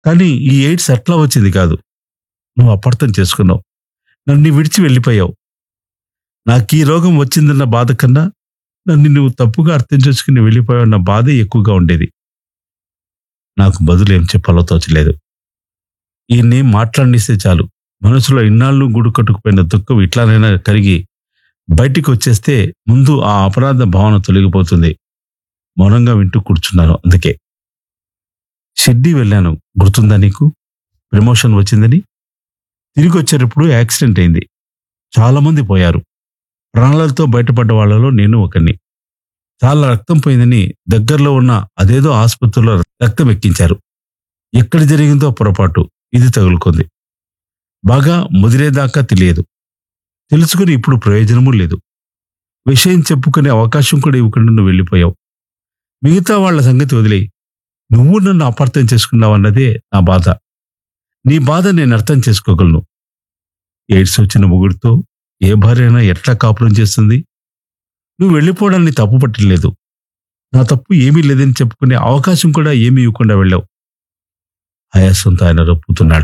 కానీ ఈ ఎయిడ్స్ అట్లా వచ్చింది కాదు నువ్వు అపార్థం చేసుకున్నావు నన్ను విడిచి వెళ్ళిపోయావు నాకు ఈ రోగం వచ్చిందన్న బాధ కన్నా నన్ను నువ్వు తప్పుగా అర్థం చేసుకుని వెళ్ళిపోయావన్న బాధే ఎక్కువగా ఉండేది నాకు బదులు ఏం చెప్పాలో తోచలేదు ఈయన్ని మాట్లాడిస్తే చాలు మనసులో ఇన్నాళ్ళు గూడు కట్టుకుపోయిన దుఃఖం ఇట్లానైనా కరిగి బయటికి వచ్చేస్తే ముందు ఆ అపరాధ భావన తొలగిపోతుంది మౌనంగా వింటూ కూర్చున్నాను అందుకే షిడ్డీ వెళ్ళాను గుర్తుందా నీకు ప్రమోషన్ వచ్చిందని తిరిగి వచ్చేటప్పుడు యాక్సిడెంట్ అయింది చాలా మంది పోయారు ప్రాణాలతో బయటపడ్డ వాళ్ళలో నేను ఒకరిని చాలా రక్తం పోయిందని దగ్గరలో ఉన్న అదేదో ఆసుపత్రిలో రక్తం ఎక్కించారు ఎక్కడ జరిగిందో పొరపాటు ఇది తగులుకుంది బాగా ముదిరేదాకా తెలియదు తెలుసుకుని ఇప్పుడు ప్రయోజనమూ లేదు విషయం చెప్పుకునే అవకాశం కూడా ఇవ్వకుండా నువ్వు వెళ్ళిపోయావు మిగతా వాళ్ళ సంగతి వదిలేయి నువ్వు నన్ను అపార్థం చేసుకున్నావన్నదే నా బాధ నీ బాధ నేను అర్థం చేసుకోగలను ఎయిడ్స్ వచ్చిన ముగుడితో ఏ భార్య అయినా ఎట్లా కాపురం చేస్తుంది నువ్వు వెళ్ళిపోవడాన్ని తప్పు పట్టలేదు నా తప్పు ఏమీ లేదని చెప్పుకునే అవకాశం కూడా ఏమీ ఇవ్వకుండా వెళ్ళావు ఆయాసంతో ఆయన రొప్పుతున్నాడు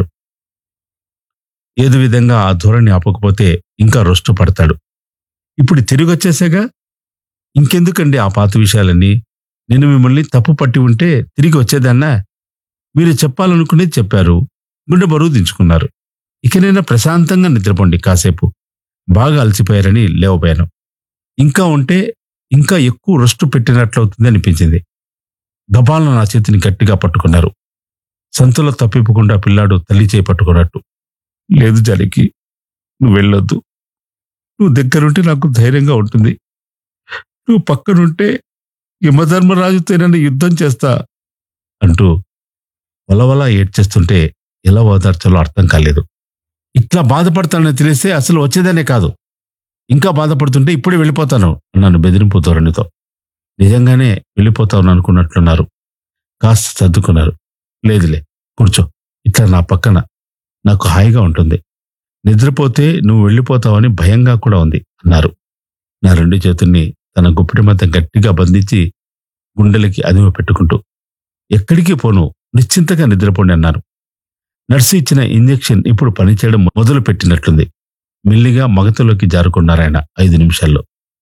ఏదో విధంగా ఆ ధోరణి ఆపకపోతే ఇంకా రొస్టు పడతాడు ఇప్పుడు తిరిగి వచ్చేసాగా ఇంకెందుకండి ఆ పాత విషయాలన్నీ నేను మిమ్మల్ని తప్పు పట్టి ఉంటే తిరిగి వచ్చేదన్నా మీరు చెప్పాలనుకునేది చెప్పారు గుండె బరువు దించుకున్నారు ఇకనైనా ప్రశాంతంగా నిద్రపోండి కాసేపు బాగా అలసిపోయారని లేవపోయాను ఇంకా ఉంటే ఇంకా ఎక్కువ రొస్టు పెట్టినట్లవుతుంది అనిపించింది గబాలను నా చేతిని గట్టిగా పట్టుకున్నారు సంతలో తప్పిపోకుండా పిల్లాడు తల్లి చేయి పట్టుకున్నట్టు లేదు జానకి నువ్వు వెళ్ళొద్దు నువ్వు దగ్గరుంటే నాకు ధైర్యంగా ఉంటుంది నువ్వు పక్కనుంటే యమధర్మరాజుతోనని యుద్ధం చేస్తా అంటూ వలవల ఏడ్చేస్తుంటే ఎలా ఓదార్చాలో అర్థం కాలేదు ఇట్లా బాధపడతానని తెలిస్తే అసలు వచ్చేదనే కాదు ఇంకా బాధపడుతుంటే ఇప్పుడే వెళ్ళిపోతాను అన్నాను బెదిరింపు ధోరణితో నిజంగానే వెళ్ళిపోతాను అనుకున్నట్లున్నారు కాస్త సర్దుకున్నారు లేదులే కూర్చో ఇట్లా నా పక్కన నాకు హాయిగా ఉంటుంది నిద్రపోతే నువ్వు వెళ్ళిపోతావని భయంగా కూడా ఉంది అన్నారు నా రెండు చేతుల్ని తన గుప్పిడి మధ్య గట్టిగా బంధించి గుండెలకి అదిమ పెట్టుకుంటూ ఎక్కడికి పోను నిశ్చింతగా నిద్రపోండి అన్నారు నర్సు ఇచ్చిన ఇంజెక్షన్ ఇప్పుడు పనిచేయడం మొదలు పెట్టినట్లుంది మెల్లిగా మగతలోకి జారుకున్నారాయన ఐదు నిమిషాల్లో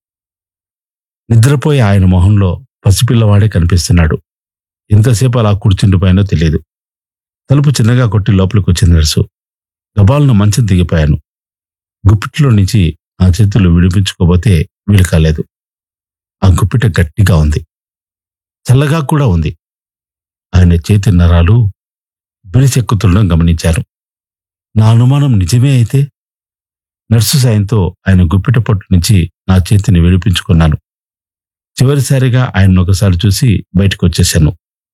నిద్రపోయే ఆయన మొహంలో పసిపిల్లవాడే కనిపిస్తున్నాడు ఎంతసేపు అలా కూర్చుండిపోయానో తెలియదు తలుపు చిన్నగా కొట్టి లోపలికి వచ్చింది నర్సు గబాలను మంచం దిగిపోయాను గుప్పిట్లో నుంచి ఆ చేతులు విడిపించుకోబోతే వీలు కాలేదు ఆ గుప్పిట గట్టిగా ఉంది చల్లగా కూడా ఉంది ఆయన చేతి నరాలు బిడిసెక్కుతుండడం గమనించారు నా అనుమానం నిజమే అయితే నర్సు సాయంతో ఆయన గుప్పిట పట్టు నుంచి నా చేతిని విడిపించుకున్నాను చివరిసారిగా ఆయన ఒకసారి చూసి బయటకు వచ్చేశాను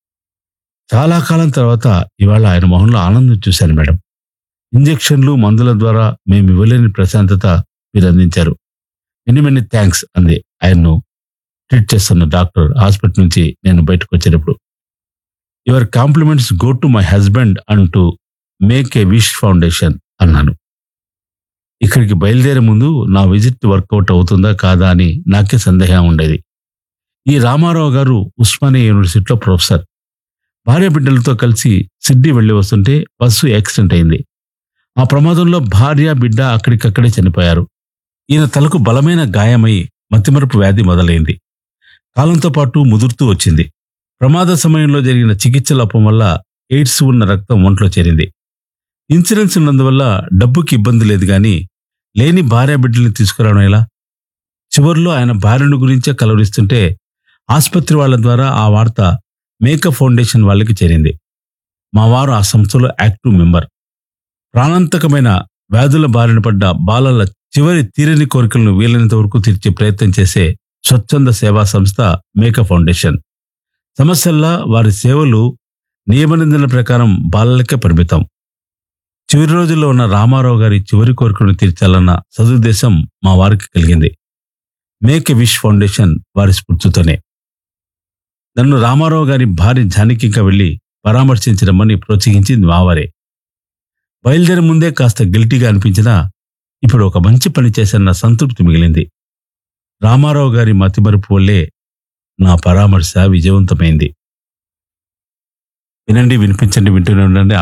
చాలా కాలం తర్వాత ఇవాళ ఆయన మొహంలో ఆనందం చూశాను మేడం ఇంజెక్షన్లు మందుల ద్వారా మేము ఇవ్వలేని ప్రశాంతత మీరు అందించారు మెనీ మెనీ థ్యాంక్స్ అంది ఆయన్ను ట్రీట్ చేస్తున్న డాక్టర్ హాస్పిటల్ నుంచి నేను బయటకు వచ్చేటప్పుడు your compliments go to my husband అంటూ మేక్ ఏ విష్ ఫౌండేషన్ అన్నాను ఇక్కడికి బయలుదేరే ముందు నా విజిట్ వర్కౌట్ అవుతుందా కాదా అని నాకే సందేహం ఉండేది ఈ రామారావు గారు ఉస్మానియా యూనివర్సిటీలో ప్రొఫెసర్ భార్య బిడ్డలతో కలిసి సిడ్నీ వెళ్ళి వస్తుంటే బస్సు యాక్సిడెంట్ అయింది ఆ ప్రమాదంలో భార్య బిడ్డ అక్కడికక్కడే చనిపోయారు ఈయన తలకు బలమైన గాయమై మతిమరుపు వ్యాధి మొదలైంది కాలంతో పాటు ముదురుతూ వచ్చింది ప్రమాద సమయంలో జరిగిన చికిత్స లోపం వల్ల ఎయిడ్స్ ఉన్న రక్తం ఒంట్లో చేరింది ఇన్సూరెన్స్ ఉన్నందువల్ల డబ్బుకి ఇబ్బంది లేదు గాని లేని భార్య బిడ్డల్ని తీసుకురావడం ఎలా చివరిలో ఆయన భార్యను గురించే కలవరిస్తుంటే ఆసుపత్రి వాళ్ళ ద్వారా ఆ వార్త మేకప్ ఫౌండేషన్ వాళ్ళకి చేరింది మా వారు ఆ సంస్థలో యాక్టివ్ మెంబర్ ప్రాణాంతకమైన వ్యాధుల బారిన పడ్డ బాలల చివరి తీరని కోరికలను వీలైనంత వరకు తీర్చే ప్రయత్నం చేసే స్వచ్ఛంద సేవా సంస్థ మేకప్ ఫౌండేషన్ సమస్యల్లా వారి సేవలు నియమ నిబంధనల ప్రకారం బాలలకే పరిమితం చివరి రోజుల్లో ఉన్న రామారావు గారి చివరి కోరికను తీర్చాలన్న సదుద్దేశం మా వారికి కలిగింది మేక్ ఎ విష్ ఫౌండేషన్ వారి స్ఫూర్తితోనే నన్ను రామారావు గారి భార్య జానకిగా వెళ్లి పరామర్శించడమని ప్రోత్సహించింది మావారే బయలుదేరే ముందే కాస్త గిల్టీగా అనిపించినా ఇప్పుడు ఒక మంచి పని చేశాన్న సంతృప్తి మిగిలింది రామారావు గారి మతిమరుపు వల్లే నా పరామర్శ విజయవంతమైంది వినండి వినిపించండి వింటూనే ఉండండి